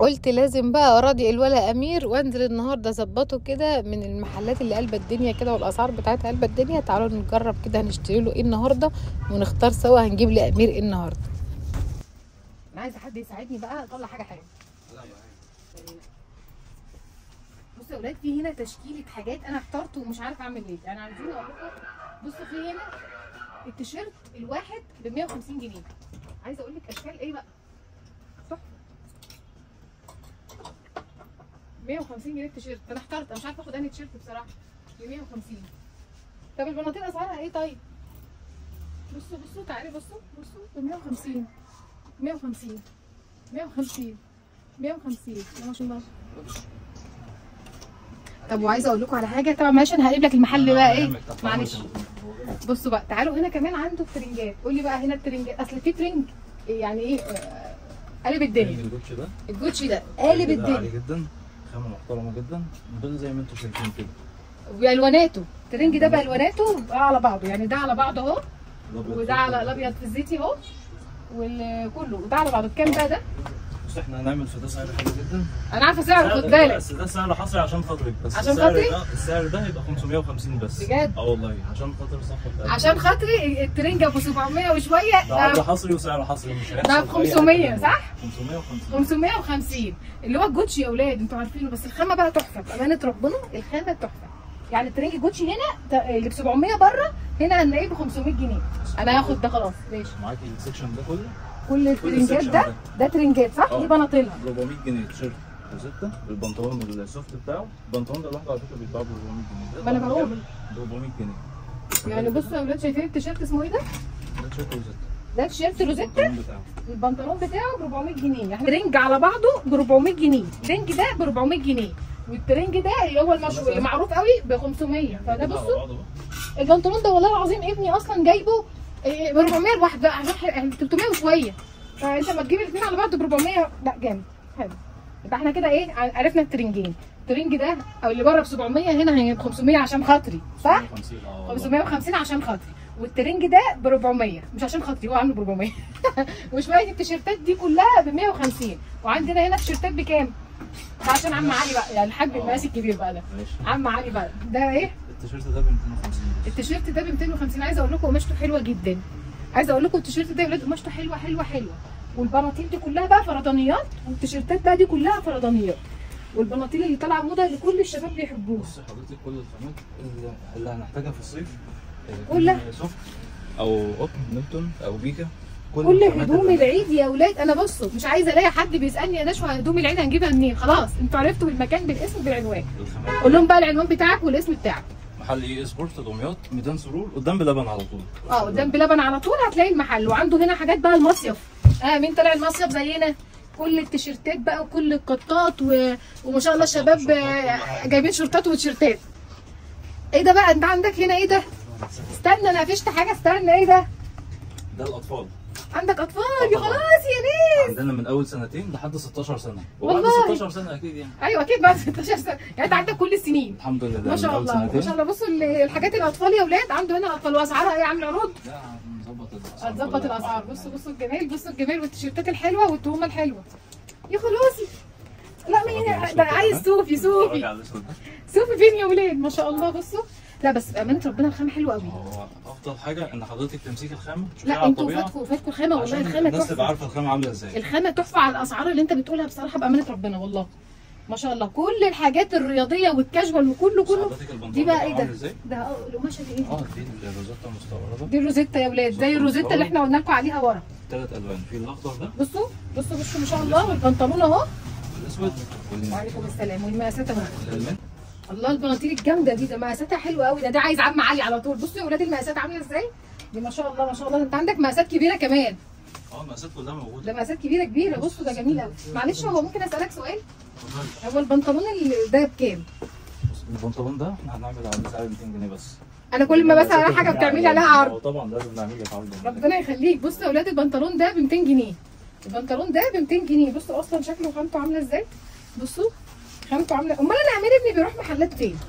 قلت لازم بقى اراضي الولا امير وانزل النهارده اظبطه كده من المحلات اللي قلبة الدنيا كده والاسعار بتاعتها قلبة الدنيا تعالوا نجرب كده هنشتري له ايه النهارده ونختار سوا هنجيب لامير ايه النهارده انا عايزه حد يساعدني بقى اطلع حاجه حلوه بصوا يا اولاد في هنا تشكيله حاجات انا احترت ومش عارفه اعمل ايه يعني عايزين اقول لكم بصوا في هنا التيشيرت الواحد ب 150 جنيه عايزه اقول لك اشكال ايه بقى تحفه 150 جنيه التيشيرت انا احترت انا مش عارفه اخد انهي تيشيرت بصراحه ب 150 طب البناطيل اسعارها ايه طيب بصوا بصوا تعالي بصوا بصوا ب 150 150 150 150 ما شاء الله طب وعايزه اقول لكم على حاجه طبعا معلش انا هقلب لك المحل بقى ايه معلش بصوا بقى تعالوا هنا كمان عنده الترنجات قول لي بقى هنا الترنجات اصل في ترنج يعني ايه آه، قلب الدنيا الجوتشي ده الجوتشي ده قالب كده عالي الدنيا جدا خامة محترمة جدا موديل زي ما انتم شايفين كده بالواناته الترنج ده بالواناته بقى على بعضه يعني ده على بعضه اهو الأبيض وده فوق على ده. الابيض في الزيتي اهو وكله وده على بعضه بكام بقى ده؟ بص احنا هنعمل في ده سعر حلو جدا انا عارفه سعره خد سعر- بالك بس ده سعر حصري عشان خاطرك بس عشان السعر خاطري؟ ده السعر ده هيبقى 550 بس بجد؟ اه والله عشان خاطر الصفحة بتاعتك عشان خاطري الترنج ابو 700 وشويه ده عرض ده حصري وسعر حصري مش هيحصل ده ب في أي حتة 500 تانية. صح؟ 550 550 اللي هو الجوتشي يا اولاد انتوا عارفينه بس الخامه بقى تحفه بامانه ربنا الخامه تحفه يعني الترنج جوتشي هنا ت- اللي ب 700 بره هنا هنلاقيه ب 500 جنيه انا هاخد ده خلاص ماشي معاكي السكشن ده كله كل الترنجات السكشن ده ده. ده ترنجات صح؟ اه. دي بناطيلها 400 جنيه تيشيرت روزيتا بالبنطلون السوفت بتاعه البنطلون ده لوحده على فكره بيتباع ب 400 جنيه ده ما أنا طقم بقول. كامل ب 400 جنيه يعني بصوا يا اولاد شايفين التيشيرت اسمه ايه ده؟ ده تيشيرت روزيتا ده تيشيرت روزيتا البنطلون بتاعه البنطلون بتاعه ب 400 جنيه يعني رنج على بعضه ب 400 جنيه الرنج ده ب 400 جنيه والترنج ده اللي هو المشهور اللي معروف قوي ب 500 فده كده على بصوا بعضه بقى. البنطلون ده والله العظيم ابني اصلا جايبه ب 400 لوحده عشان ح- يعني 300 وشويه فانت ما تجيب الاثنين على بعض ب 400 لا جامد حلو يبقى احنا كده ايه ع- عرفنا الترنجين الترنج ده او اللي بره ب 700 هنا هيبقى 500 عشان خاطري صح 550 اه والله. 550 عشان خاطري والترنج ده ب 400 مش عشان خاطري هو عامله ب 400 وشويه التيشيرتات دي كلها ب 150 وعندنا هنا تيشيرتات بكام؟ ده عشان عم علي بقى يعني الحاج المقاس الكبير بقى ده ماشي عم علي بقى ده ايه؟ التيشيرت ده ب 250 التيشيرت ده ب 250 عايزه اقول لكم قماشته حلوه جدا عايزه اقول لكم التيشيرت ده يا ولاد قماشته حلوه حلوه حلوه والبناطيل دي كلها بقى فردانيات والتيشيرتات بقى دي كلها فردانيات والبناطيل اللي طالعه موضه اللي كل الشباب بيحبوها بص حضرتك كل الخامات اللي- اللي هنحتاجها في الصيف آه، كلها. سوفت او قطن نيوتن او بيكا كل الخامات هدوم اللي- العيد يا اولاد انا بصوا مش عايزه الاقي حد بيسالني يا نشوى هدوم العيد هنجيبها منين خلاص انتوا عرفتوا المكان بالاسم بالعنوان الخامات قول لهم بقى العنوان بتاعك والاسم بتاعك محل اي سبورت دمياط ميدان سرور قدام بلبن على طول اه قدام بلبن على طول هتلاقي المحل وعنده هنا حاجات بقى المصيف اه مين طلع المصيف زينا كل التيشيرتات بقى وكل القطات و... وما شاء الله الشباب آه، جايبين شورتات وتيشيرتات ايه ده بقى انت عندك هنا ايه ده استنى انا قفشت حاجه استنى ايه ده ده الاطفال عندك اطفال يا طبعا. خلاص يا ناس عندنا من اول سنتين لحد 16 سنه وبعد والله. 16 سنه اكيد يعني ايوه اكيد بعد 16 سنه يعني انت عندك كل السنين الحمد لله ما شاء من أول الله ما سنتين. شاء الله بصوا ال- الحاجات الاطفال يا اولاد عنده هنا اطفال واسعارها ايه عامله عروض لا هنظبط الاسعار هتظبط كلها. الاسعار بصوا بصوا الجمال بصوا الجمال والتيشيرتات الحلوه والتهمه الحلوه يا خلاصي لا مين ده عايز صوفي اتفرج صوفي على الاسود ده. صوفي فين يا ولاد ما شاء الله بصوا لا بس بامانه ربنا الخامه حلوه قوي هو افضل حاجه ان حضرتك تمسكي الخامه تشوفيها لا على انتوا الطبيعه فاتكوا فاتكوا الخامه والله عشان الخامه الناس تبقى تحفه عارفه الخامه عامله ازاي الخامه تحفه على الاسعار اللي انت بتقولها بصراحه بامانه ربنا والله ما شاء الله كل الحاجات الرياضيه والكاجوال وكله كله حضرتك البنطلون دي بقى بتاعه ايه عامل ده ازاي؟ ده اه القماشه دي ايه اه دي الروزاتا مستورده دي الروزيتا يا ولاد زي الروزيتا اللي احنا قلنا لكم عليها ورا ثلاث الوان في الاخضر ده بصوا بصوا بصوا ما شاء الله والبنطلون اهو والاسود والمن- وعليكم السلام والمقاسات اهو والالمنت الله البناطيل الجامده دي ده مقاساتها حلوه قوي ده ده عايز عم علي على طول بصوا يا ولاد المقاسات عامله ازاي دي ما شاء الله ما شاء الله انت عندك مقاسات كبيره كمان اه المقاسات كلها موجوده ده مقاسات كبيره كبيره بصوا ده جميل قوي معلش هو ممكن اسالك سؤال هو البنطلون اللي ده بكام بص، البنطلون ده احنا هنعمل عليه سعر 200 جنيه بس انا كل ما بسال على حاجه بتعملي عليها اه عرض طبعا لازم نعمل لك عرض ربنا يخليك بصوا يا ولاد البنطلون ده ب 200 جنيه البنطلون ده ب 200 جنيه بصوا اصلا شكله وخامته عامله ازاي بصوا خامته عامله امال انا امير ابني بيروح محلات فين لا،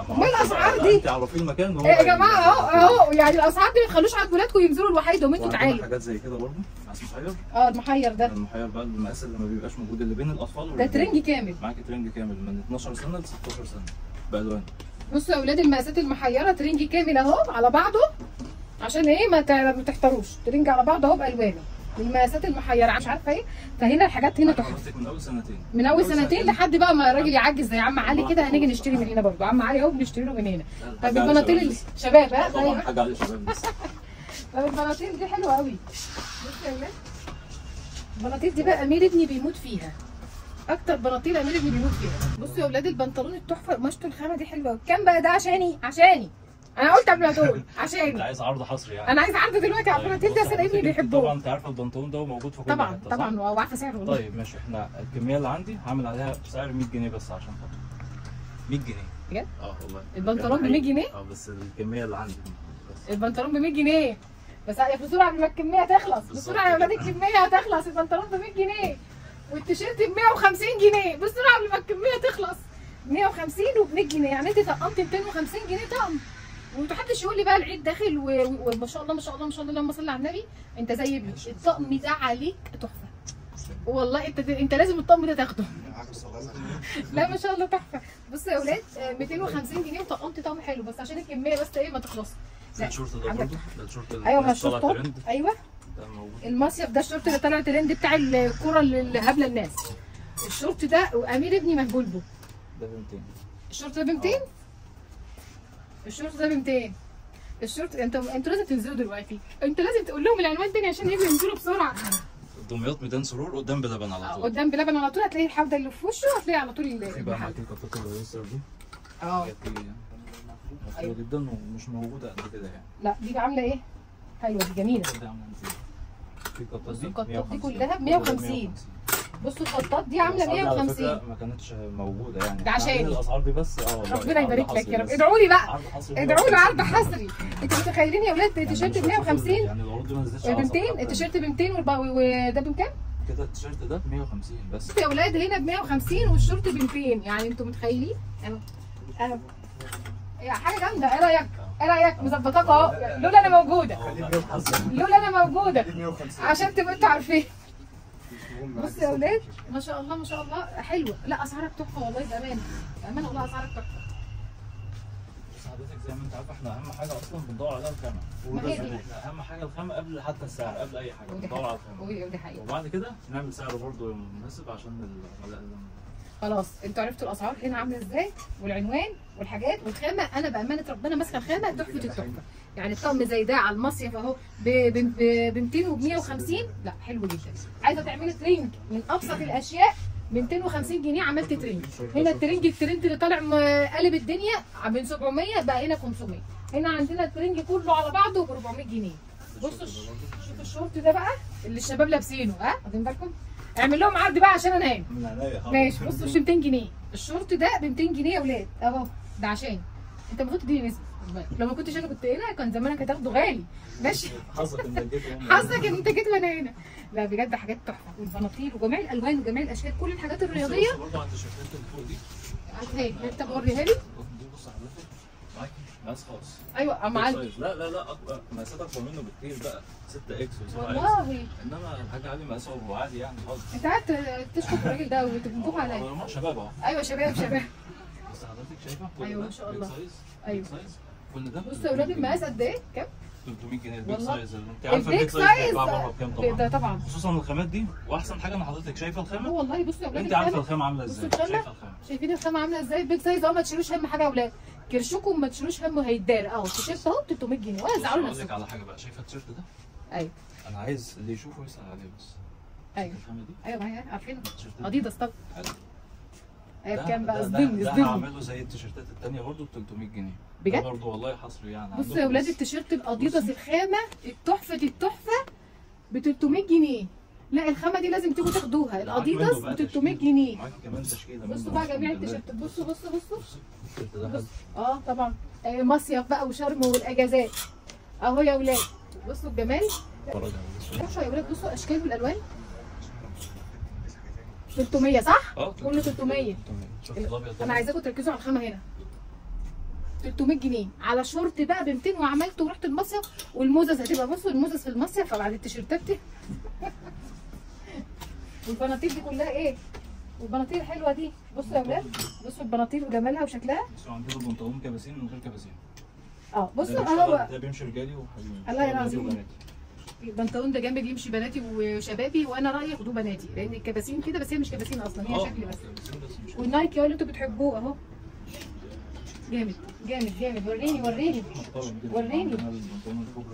امال الاسعار دي انت عرفي المكان هو إيه يا جماعه اهو اهو يعني الاسعار دي ما تخلوش عند ولادكم ينزلوا لوحدهم انتوا وعندنا تعالوا حاجات زي كده برضه مقاس محير اه المحير ده المحير بقى المقاس اللي ما بيبقاش موجود اللي بين الاطفال ده والرجال. ترنج كامل معاكي ترنج كامل من 12 سنه ل 16 سنه بالوان بصوا يا اولاد المقاسات المحيره ترنج كامل اهو على بعضه عشان ايه ما تع- ما تحتاروش ترنج على بعضه اهو بالوانه المقاسات المحيره مش عارفه ايه فهنا الحاجات هنا تحفه حضرتك من اول سنتين من اول سنتين لحد بقى ما الراجل يعجز زي عم علي كده هنيجي نشتري من هنا برضه عم علي اهو بنشتري له من هنا طب حاجة على البناطيل شباب ال- شباب ها طبعا أيوة. حاجه على الشباب بس طب البناطيل دي حلوه قوي بصوا يا ولاد البناطيل دي بقى امير ابني بيموت فيها اكتر بناطيل امير ابني بيموت فيها بصوا يا ولاد البنطلون التحفه قماشته الخامه دي حلوه قوي كام بقى ده عشاني عشاني انا قلت قبل ما تقول انت عشاني عايز عرض حصري يعني انا عايز عرض دلوقتي على طيب، البناطيل ده بص عشان ابني حضرتك انت بيحبوه طبعا انت عارفه البنطلون ده موجود في كل طبعا حته صح؟ طبعا وعارفه سعره والله طيب ماشي احنا الكميه اللي عندي هعمل عليها بسعر 100 جنيه بس عشان خاطر 100 جنيه بجد؟ اه والله البنطلون ب 100 جنيه اه بس الكميه اللي عندي بس البنطلون ب 100 جنيه بس بسرعه قبل ما الكميه تخلص بالظبط بسرعه يا ولاد الكميه هتخلص البنطلون ب 100 جنيه والتيشيرت ب 150 جنيه بسرعه قبل ما الكميه تخلص 150 وب 100 جنيه يعني انت طقمت 250 جنيه طقم ومحدش يقول لي بقى العيد داخل و- و- وما شاء الله ما شاء الله ما شاء الله اللهم صل على النبي انت زي ابني الطقم ده عليك تحفه والله انت انت لازم الطقم ده تاخده لا ما شاء الله تحفه بصوا يا اولاد آه، 250 جنيه وطقمت طقم حلو بس عشان الكميه بس ايه ما تخلص ده الشورت ده عندك برضه ده الشورت اللي ايوه ما لسه طالع الشورتات ترند ايوه ده موجود المصيف ده الشورت اللي طالع ترند بتاع الكوره اللي هبله الناس الشورت ده وامير ابني مهبول به ده ب 200 الشورت ده ب 200 الشورت ده ب 200 الشورت انتوا انتوا لازم تنزلوا دلوقتي انت لازم تقول لهم العنوان تاني عشان يجوا ينزلوا بسرعه دمياط ميدان سرور قدام بلبن على طول قدام بلبن على طول هتلاقي الحوضه اللي في وشه هتلاقي على طول في بقى المحل معاكي الكفات الويستر دي اه حاجات دي مشهورة جدا ومش موجودة قد كده يعني لا دي عامله ايه حلوه دي جميله دي عاملة ازاي؟ في الكفات بصوا دي الكفات دي 150. كلها ب 150. بصوا الخطاط دي عامله الأسعار دي على 150 فكرة ما كانتش موجودة يعني ده عشاني. عاملين الاسعار دي بس اه والله ربنا عرض يبارك لك حصري يا رب بس. ادعوا لي بقى عرض حصري ادعوا لي 150. عرض حصري انتوا متخيلين يا ولاد يعني تيشيرت ب مش هتوصل- 150 يعني العروض دي ما نزلتش ب على 200 صفحات التيشيرت ب 200 والب- وده بكام؟ كده التيشيرت ده ب 150 بس يا ولاد هنا ب 150 والشورت ب 200 يعني انتوا متخيلين؟ اهو اهو يا حاجه جامده ايه رايك؟ ايه رايك؟ مظبطاك اهو لولا انا موجوده لولا انا موجوده عشان تبقوا انتوا عارفين بصوا يا ولاد ما شاء الله ما شاء الله حلوه لا اسعارك تحفه والله بامانه بامانه والله اسعارك تحفه بس حضرتك زي ما انت عارف احنا اهم حاجه اصلا بندور عليها الخامه ما هي دي. احنا اهم حاجه الخامه قبل حتى السعر قبل اي حاجه ودي بندور على حقيقه الخامه ودي حقيقه وبعد كده نعمل سعر برضه مناسب عشان الغلاء اللي خلاص انتوا عرفتوا الاسعار هنا عامله ازاي والعنوان والحاجات والخامه انا بامانه ربنا ماسكه الخامه تحفه التحفه يعني الطقم زي ده على المصيف اهو ب 200 و 150 لا حلو جدا عايزه تعملي ترنج من ابسط الاشياء ب 250 جنيه عملت ترنج هنا الترنج الترند اللي طالع م- قلب الدنيا من 700 بقى هنا 500 هنا عندنا الترنج كله على بعضه ب 400 جنيه بصوا الش- شوفوا الشورت ده بقى اللي الشباب لابسينه ها واخدين بالكم اعمل لهم عرض بقى عشان انام من عينيا حاضر. ماشي بصوا مش 200 جنيه الشورت ده ب 200 جنيه يا ولاد اهو ده عشان انت المفروض تديني نسبه لو ما كنتش انا كنت هنا كان زمانك هتاخده غالي ماشي حظك انك جيت وهم- حظك ان انت جيت وانا هنا لا بجد حاجات تحفه والبناطيل وجميع الالوان وجميع الاشكال كل الحاجات الرياضيه بص برضه على التيشيرتات اللي فوق دي هاتها انت بوريها لي دي بص حضرتك معاكي مقاس خاص ايوه ام بيج عندي سايز. لا لا لا اكبر مقاسات اكبر منه بكتير بقى 6 اكس و7 اكس والله انما الحاجه عادي مقاسه هو عادي يعني خالص انت قاعد تشكر الراجل ده وتنفخ عليا هو شباب اهو ايوه شباب شباب بس حضرتك شايفه كل أيوة ده ما شاء بيج الله. سايز أيوة. بيج سايز كل ده بصوا يا ولاد المقاس قد ايه؟ كام؟ 300 جنيه البيج والله. سايز اللي انت عارفه البيج البيج سايز سايز بيتباع بره بكام ده طبعا طبعا خصوصا الخامات دي واحسن حاجه ان حضرتك شايفه هو الخامه والله بصوا يا ولاد انت عارفه الخامة. الخامه عامله بصوا ازاي الخامة. شايفه الخامه شايفين الخامه عامله ازاي البيج سايز اهو ما تشيلوش هم حاجه يا اولاد كرشكم ما تشيلوش هم هيتدار اهو التيشيرت اهو 300 جنيه ولا تزعلوا اقول لك نفسكم على حاجه بقى شايفه التيشيرت ده ايوه انا عايز اللي يشوفه يسال عليه بس ايوه الخامه دي ايوه معايا عارفين التيشيرت ده اديداس طب حلو. ايوه ده- بكام بقى ده- اصدمني ده اصدمني هعمله زي التيشيرتات التانية برضه ب 300 جنيه بجد؟ ده برضه والله حصري يعني بصوا عندكم يا ولاد بس. التيشيرت الاديداس الخامه التحفه التحفه ب 300 جنيه لا الخامه دي لازم تيجوا تاخدوها معاك الاديداس منه بقى ب 300 تشكيلة. جنيه معاكي كمان تشكيله منه بصوا بقى مش جميع من البلاد. التيشيرتات بصوا بصوا بصوا بص، التيشيرت ده حلو. اه طبعا آه، مصيف بقى وشرم والاجازات اهو يا ولاد بصوا الجمال اتفرج على الاسود. بصوا يا ولاد بصوا اشكال والالوان 300 صح؟ اه كله 300 شفت الابيض ده انا عايزاكم تركزوا على الخامه هنا 300 جنيه على شورت بقى ب 200 وعملته ورحت المصيف والموزز هتبقى بصوا الموزز في المصيف فبعد التيشيرتات دي والبناطيل دي كلها ايه والبناطيل الحلوه دي بصوا يا اولاد بصوا البناطيل وجمالها وشكلها بس عندنا بنطلون كباسين من غير كباسين اه ده بصوا بيشتغل- اهو ده بيمشي رجالي وحبيبي الله بيشتغل العظيم. رجالي وبناتي. البنطلون ده جنبي يمشي بناتي وشبابي وانا رايي خدوه بناتي لان الكباسين كده بس هي مش كباسين اصلا هي اه شكل بس كباسين بس مش والنايكي هو اللي انتوا بتحبوه اهو جامد جامد جامد وريني وريني محترم جدا وريني. عندنا البنطلون الكوبرا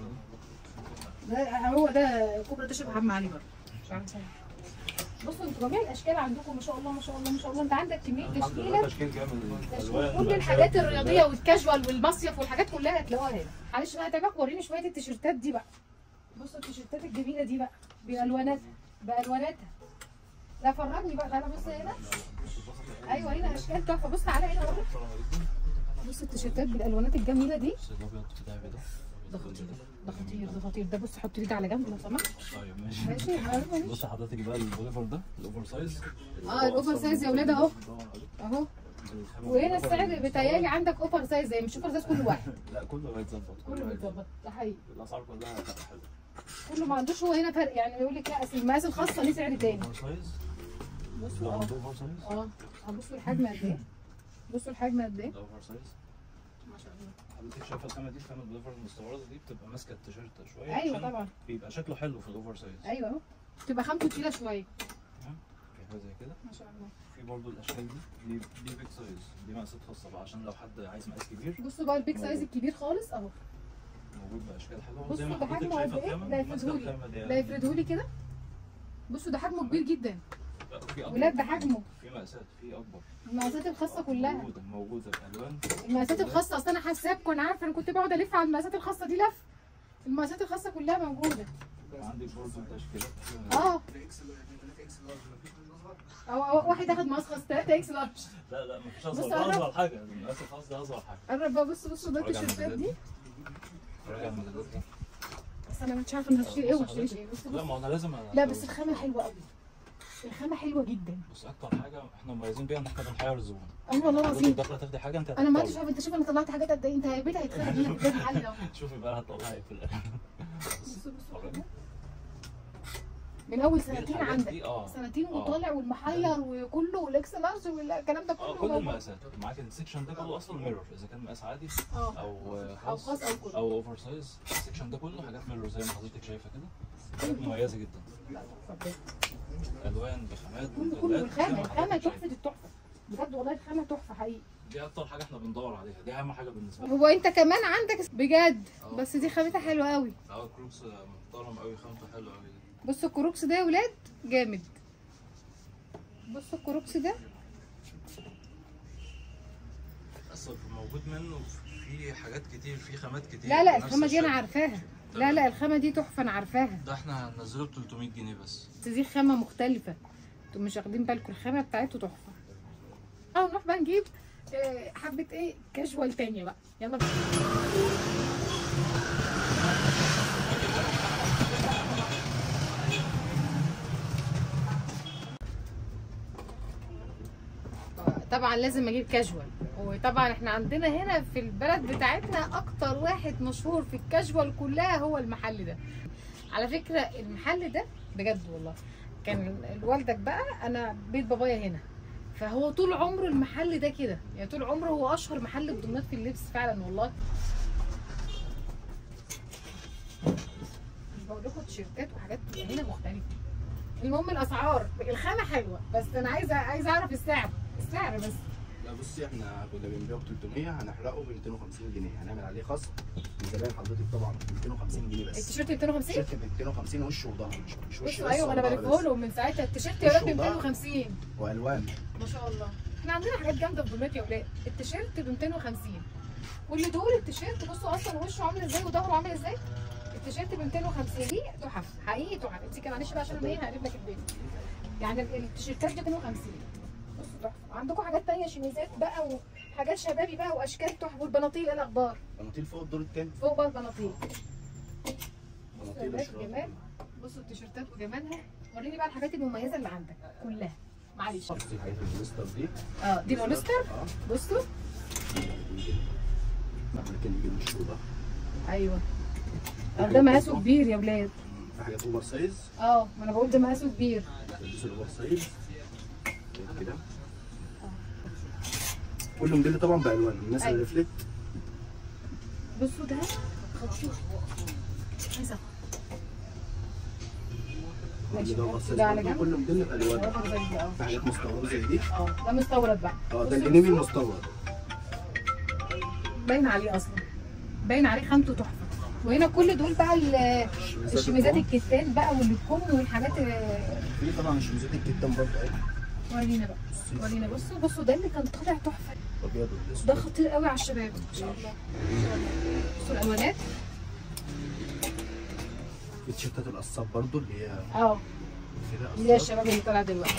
ده ده هو ده كوبرا ده شبه عم علي برضه مش عارفه بصوا انتوا جميع الاشكال عندكم ما شاء الله ما شاء الله ما شاء الله انت عندك كميه الحمد تشكيله لله تشكيل جامد تشكيل الألوان كل بقى الحاجات شباب الرياضيه والكاجوال والمصيف والحاجات كلها هتلاقوها هنا معلش بقى تابعك وريني شويه التيشيرتات دي بقى بصوا التيشيرتات الجميله دي بقى بالواناتها بالواناتها لا فرجني بقى تعالى بص هنا ايوه هنا اشكال تحفه بص تعالى هنا بقى بص التيشيرتات بالالوانات الجميله دي بس الابيض بتاعي ده ده خطير ده خطير ده خطير ده بص حط ايدي على جنب لو سمحت طيب ماشي ماشي ماشي. بص حضرتك بقى الاوفر ده الاوفر سايز اه الاوفر سايز يا ولاد اهو اهو وهنا السعر بتهيألي عندك اوفر سايز زي مش اوفر سايز كل واحد لا كله هيتظبط كله بيتظبط ده حقيقي الاسعار كلها هتبقى حلوه كله ما عندوش هو هنا فرق يعني يقول لك لا أصل المقاس الخاصه ليه سعر تاني اوفر سايز بصوا ده اه عنده اوفر سايز اه آه، بصوا الحجم قد ايه بصوا الحجم قد ايه ده اوفر سايز ما شاء الله حضرتك شايفه الخامه دي الخامه الاوفر المستورده دي بتبقى ماسكه التيشيرت شويه ايوه عشان طبعا بيبقى شكله حلو في الاوفر سايز ايوه اهو تبقى خامته تقيله شويه في حاجه زي كده ما شاء الله في برضو الاشكال دي دي دي بيج سايز دي مقاسات خاصه بقى عشان لو حد عايز مقاس كبير بصوا بقى البيج سايز الكبير خالص اهو موجود باشكال حلوه بصوا زي ما ده حضرتك حجمه شايفه قد ايه؟ الخامه ده ماسكه يفردهولي. الخامه دي ده يفردهولي كده بصوا ده حجمه كبير جدا لا، في أكبر. ولاد ده حجمه في مقاسات في اكبر المقاسات الخاصه كلها موجوده موجوده الالوان المقاسات الخاصه اصل انا حاساكم انا عارفه انا كنت بقعد الف على المقاسات الخاصه دي لف المقاسات الخاصه كلها موجوده عندك برضو تشكيلات اه أو أو واحد اخد مقاس خاص 3 اكس لارج لا لا مفيش بص اصغر قرب. اصغر حاجه المقاس الخاص ده اصغر حاجه قرب بقى بص بصوا ده اتفرج على التيشيرتات دي راجع المجلات دي بس انا مش عارفه انا هشتري ايه وما اشتريش ايه بص لا بص ما انا لازم لا بس الخامه حلوه قوي الخامه حلوه جدا بص اكتر حاجه احنا مميزين بيها ان احنا بنحير الزبون ايوه والله حضرتك العظيم داخله تاخدي حاجه انت انا ما عادش هتختاري. عارفه انت شوف انا طلعت حاجات قد ايه انت البيت هيتخرب منك في المحل ده شوفي بقى هتطلعي ايه في الاخر بصوا بصوا اتفرجي. من اول دي سنتين الحاجات عندك دي اه سنتين آه. وطالع والمحير وكله والاكس لارج والكلام ده اه كله كل موجود. المقاسات معاك السكشن ده كله اصلا ميرور اذا كان مقاس عادي اه او او خاص او كله او اوفر سايز السكشن ده كله حاجات ميرور زي ما حضرتك شايفه كده حاجات مميزه جدا لا اتفضل. الوان بخامات كله كله موديلات، زي الخامه ما الخامه حضرتك تحفه شايفة. التحفه بجد والله الخامه تحفه حقيقي دي اكتر حاجه احنا بندور عليها دي اهم حاجه بالنسبه لنا هو انت كمان عندك بجد اه. بس دي خامتها حلوه قوي اه كروكس محترم قوي خامته حلوه قوي بصوا الكروكس ده يا ولاد جامد بصوا الكروكس ده اصلا موجود منه في حاجات كتير في خامات كتير لا لا بنفس الخامه دي انا الشكل. عارفاها لا لا الخامه دي تحفه انا عارفاها ده احنا هننزله ب 300 جنيه بس بس دي خامه مختلفه انتوا مش واخدين بالكم الخامه بتاعته تحفه اه نروح بقى نجيب آه، حبه ايه كاجوال تانية بقى يلا بينا. طبعا لازم اجيب كاجوال وطبعا احنا عندنا هنا في البلد بتاعتنا اكتر واحد مشهور في الكاجوال كلها هو المحل ده على فكره المحل ده بجد والله كان والدك بقى انا بيت بابايا هنا فهو طول عمره المحل ده كده يعني طول عمره هو اشهر محل بدمياط في اللبس فعلا والله مش بقول لكم تيشيرتات وحاجات هنا مختلفه المهم الاسعار الخامه حلوه بس انا عايزه عايزه اعرف السعر السعر بس لا بصي احنا كنا بنبيعه ب 300 هنحرقه ب 250 جنيه هنعمل عليه خصم لزباين حضرتك طبعا ب 250 جنيه بس التيشيرت 250 التيشيرت ب 250 وش وظهر مش مش وش بصوا بس ايوه انا ولا ظهر بلفه بس. له من ساعتها التيشيرت يا رب وش وظهر. 250 والوان ما شاء الله احنا عندنا حاجات جامده في دمياط يا ولاد التيشيرت ب 250 واللي دول التيشيرت بصوا اصلا وشه عامل ازاي وظهره عامل ازاي التيشيرت ب 250 دي تحف حقيقي تحف انت كده معلش بقى عشان انا ايه هقلب لك البيت يعني التيشيرتات ب 250 بصوا تحفه عندكم حاجات تانية شميزات بقى وحاجات شبابي بقى واشكال تحفه والبناطيل ايه الاخبار بناطيل فوق الدور الثاني فوق بقى البناطيل بناطيل بصوا وشراب جمال بصوا التيشيرتات وجمالها وريني بقى الحاجات المميزه اللي عندك كلها معلش بصي الحاجات البوليستر دي اه دي البوليستر اه بصوا ممكن نجيب الشو ده ايوه طب ده مقاسه كبير يا ولاد في حاجات اوفر سايز اه ما انا بقول ده مقاسه كبير تلبسوا الاوفر سايز كده كل موديل طبعا بالوان الناس أيوة. اللي فلت بصوا ده خطير عايزه ماشي كل ده اوفر سايز ده على برضه، جنب كل موديل بالوان واخد بالي، اه في حاجات مستورده زي دي اه ده مستورد بقى اه ده بصوا- الانمي المستورد باين عليه اصلا باين عليه خامته تحفه وهنا كل دول بقى ال- الشميزات الكتان بقى والكم والحاجات ال- في طبعا الشميزات الكتان برضه اهي ورينا بقى ورينا بصوا بصوا ده اللي كان طالع تحفه ابيض ده والاسود خطير قوي على الشباب ما شاء الله ما شاء الله بصوا الالوانات في تيشيرتات القصاب برضه اللي هي اه كده اللي هي قصاب. الشباب اللي طالع دلوقتي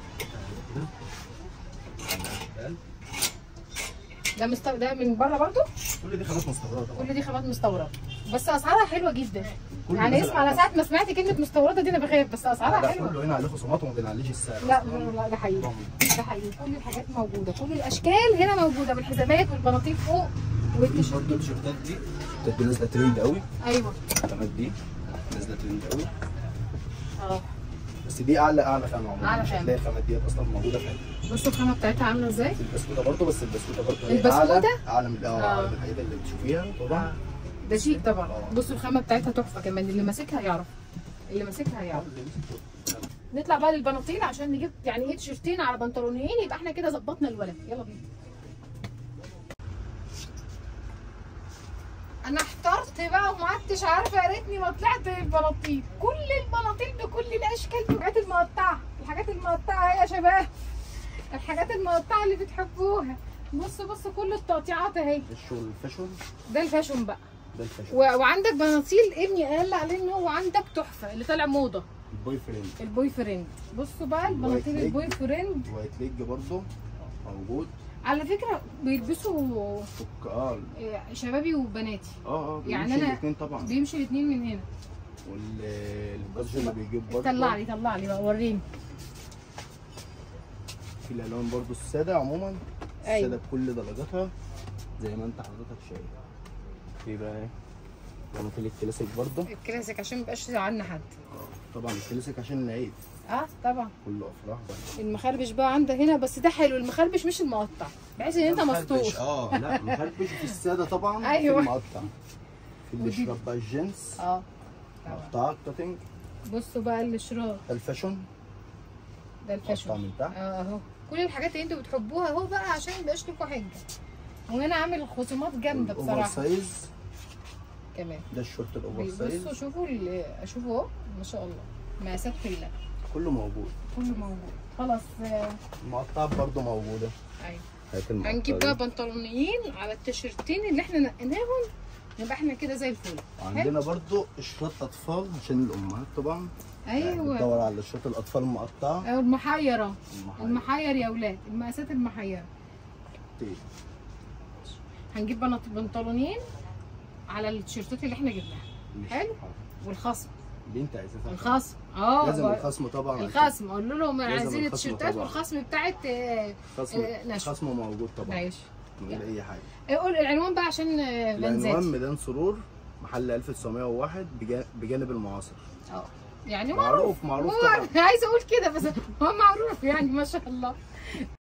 ده مستو... ده من بره برضو كل دي خامات مستورده طبعا كل دي خامات مستورده بس اسعارها حلوه جدا كل يعني نزل اسمع انا على- ساعه ما سمعت كلمه مستورده دي انا بخاف بس اسعارها لا حلوه كله هنا عليه خصومات وما بنعليش السعر لا لا ده حقيقي ده حقيقي كل الحاجات موجوده كل الاشكال هنا موجوده بالحزامات والبناطيل فوق والتيشيرت برضه التيشيرتات دي التيشيرتات دي نازله ترند قوي ايوه الخامات دي نازله ترند قوي اه بس دي اعلى اعلى خامه عموما أعلى مش خامة. هتلاقي الخامات ديت اصلا موجوده في حته بصوا الخامه بتاعتها عامله ازاي البسكوته برضه بس البسكوته برضه هي البسكوتة؟ اعلى اعلى من اه آه. أعلى من الحاجات اللي بتشوفيها طبعا ده شيك طبعا بصوا الخامه بتاعتها تحفه كمان اللي ماسكها يعرف اللي ماسكها يعرف نطلع بقى للبناطيل عشان نجيب يعني ايه تيشرتين على بنطلونين يبقى احنا كده ظبطنا الولد يلا بينا انا احترت بقى وما عدتش عارفه يا ريتني ما طلعت البناطيل كل البناطيل بكل الاشكال الحاجات المقطعه الحاجات المقطعه يا شباب الحاجات المقطعه اللي بتحبوها بصوا بصوا كل التقطيعات اهي الشغل الفاشون ده الفاشون بقى ده الفاشون و... وعندك بناطيل ابني قال عليه ان هو عندك تحفه اللي طالع موضه البوي فريند البوي فريند بصوا بقى البناطيل ليج. البوي فريند وايت ليج برضه موجود على فكره بيلبسوا فك اه آه، شبابي وبناتي اه اه يعني بيمشي أنا- الاثنين طبعا بيمشي الاثنين من هنا والبادج اللي بيجيب برضه طلع لي طلع لي بقى وريني في الالوان برضه الساده عموما أيوة. الساده بكل درجاتها زي ما انت حضرتك شايف في بقى ايه بناطيل الكلاسيك برضه الكلاسيك عشان ما يبقاش زعلنا حد طبعا الكلاسيك عشان العيد اه طبعا كله افراح بقى المخربش بقى عندك هنا بس ده حلو المخربش مش المقطع بحيث ان انت مخربش، مستور اه لا مخربش في الساده طبعا أيوة. في المقطع في ودي- الاشراف بقى الجنس اه طبعا مقطعات كاتنج بصوا بقى الاشراف الفاشون ده مقطع الفاشون من تحت اه اهو كل الحاجات اللي انتوا بتحبوها اهو بقى عشان ميبقاش لكم حجه وانا عامل خصومات جامده الاوفر بصراحه سايز كمان ده الشورت الاوفر سايز بصوا شوفوا ال- شوفوا اهو ما شاء الله مقاسات كلها كله موجود كله موجود خلاص آه، المقطعات برضه موجوده ايوه هات المقطع هنجيب دي. بقى بنطلونيين على التيشيرتين اللي احنا نقيناهم يبقى احنا كده زي الفل عندنا برضه اشراط اطفال عشان الامهات طبعا يعني ايوه بتدور على اشراط الاطفال المقطعه أو المحيره المحل. المحير يا اولاد المقاسات المحيره كتير. هنجيب بنط- بنطلونين على التيشيرتات اللي احنا جبناها مش حلو. حاضر. والخصم اللي انت عايزاه الخصم اه لازم بقى- الخصم طبعا الخصم اقول لهم لازم عايزين الخصم التيشيرتات طبعا. والخصم بتاعت آه، الخصم آه، نشوة. الخصم موجود طبعا ماشي من غير اي حاجه قول العنوان بقى عشان آه، العنوان بنزاتي ميدان سرور محل 1901 بجا- بجانب المعاصر اه يعني معروف معروف معروف هو طبعا عايزه اقول كده بس هو معروف يعني ما شاء الله